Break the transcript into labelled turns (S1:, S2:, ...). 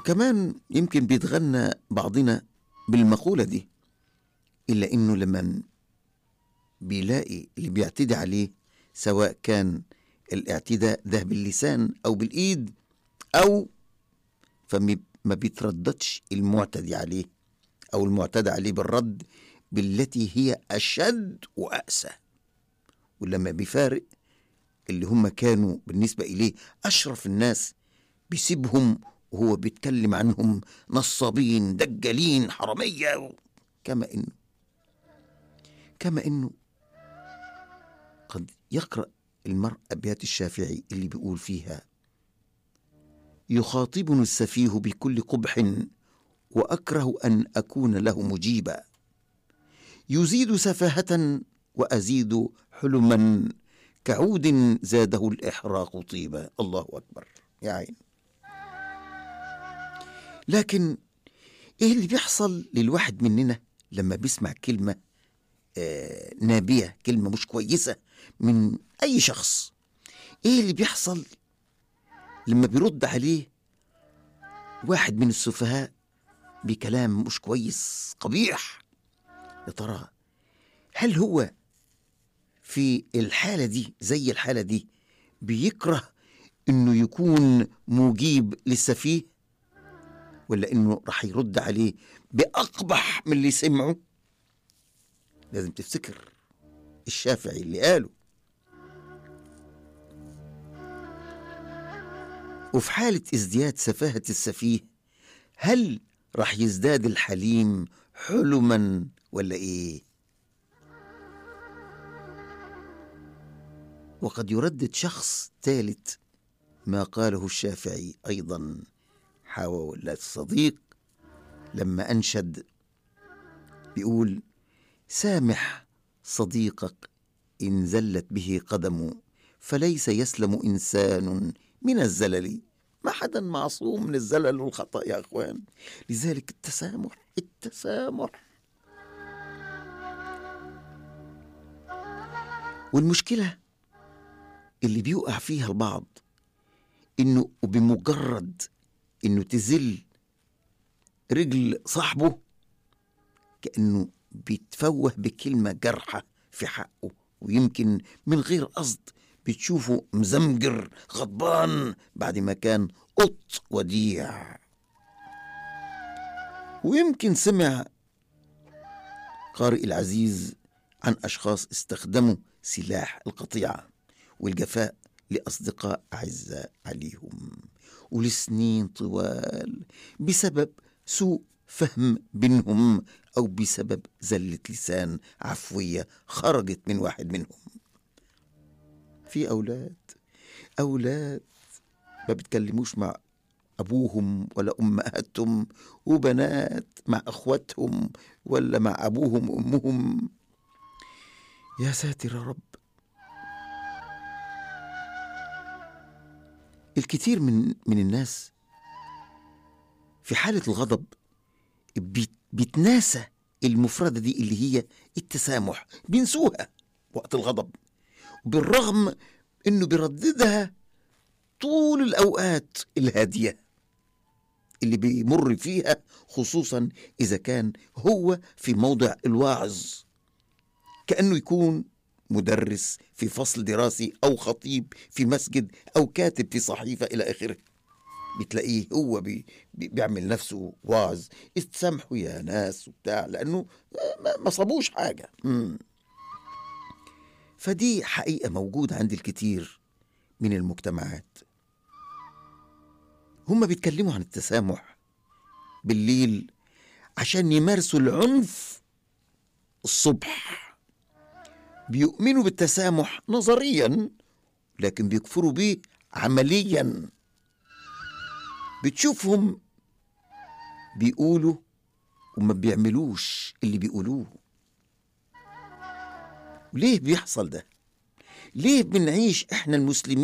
S1: وكمان يمكن بيتغنى بعضنا بالمقولة دي إلا إنه لما بيلاقي اللي بيعتدي عليه سواء كان الاعتداء ده باللسان أو بالإيد أو فما بيترددش المعتدي عليه أو المعتدى عليه بالرد بالتي هي أشد وأقسى ولما بيفارق اللي هم كانوا بالنسبة إليه أشرف الناس بيسيبهم وهو بيتكلم عنهم نصابين دجالين حرامية كما إنه كما إنه قد يقرأ المرء أبيات الشافعي اللي بيقول فيها يخاطبني السفيه بكل قبح وأكره أن أكون له مجيبا يزيد سفاهة وأزيد حلما كعود زاده الإحراق طيبا الله أكبر يا عين لكن إيه اللي بيحصل للواحد مننا لما بيسمع كلمة آه نابية كلمة مش كويسة من أي شخص إيه اللي بيحصل لما بيرد عليه واحد من السفهاء بكلام مش كويس قبيح يا ترى هل هو في الحالة دي زي الحالة دي بيكره انه يكون مجيب للسفيه ولا انه راح يرد عليه باقبح من اللي سمعه لازم تفتكر الشافعي اللي قاله وفي حالة ازدياد سفاهة السفيه هل راح يزداد الحليم حلما ولا ايه وقد يردد شخص ثالث ما قاله الشافعي ايضا حاول الصديق لما انشد بيقول سامح صديقك ان زلت به قدم فليس يسلم انسان من الزلل ما حدا معصوم من الزلل والخطا يا اخوان لذلك التسامح التسامح والمشكله اللي بيوقع فيها البعض انه وبمجرد انه تزل رجل صاحبه كانه بيتفوه بكلمه جارحه في حقه ويمكن من غير قصد بتشوفه مزمجر غضبان بعد ما كان قط وديع ويمكن سمع قارئ العزيز عن أشخاص استخدموا سلاح القطيعة والجفاء لأصدقاء أعزاء عليهم ولسنين طوال بسبب سوء فهم بينهم أو بسبب زلة لسان عفوية خرجت من واحد منهم في أولاد أولاد ما بيتكلموش مع أبوهم ولا أمهاتهم وبنات مع أخواتهم ولا مع أبوهم وأمهم يا ساتر يا رب الكثير من من الناس في حالة الغضب بيت بيتناسى المفردة دي اللي هي التسامح بينسوها وقت الغضب بالرغم انه بيرددها طول الاوقات الهاديه اللي بيمر فيها خصوصا اذا كان هو في موضع الواعظ كانه يكون مدرس في فصل دراسي او خطيب في مسجد او كاتب في صحيفه الى اخره بتلاقيه هو بي بي بيعمل نفسه واعظ استسامحوا يا ناس وبتاع لانه ما صابوش حاجه مم. فدي حقيقه موجوده عند الكثير من المجتمعات هم بيتكلموا عن التسامح بالليل عشان يمارسوا العنف الصبح بيؤمنوا بالتسامح نظريا لكن بيكفروا بيه عمليا بتشوفهم بيقولوا وما بيعملوش اللي بيقولوه ليه بيحصل ده ليه بنعيش احنا المسلمين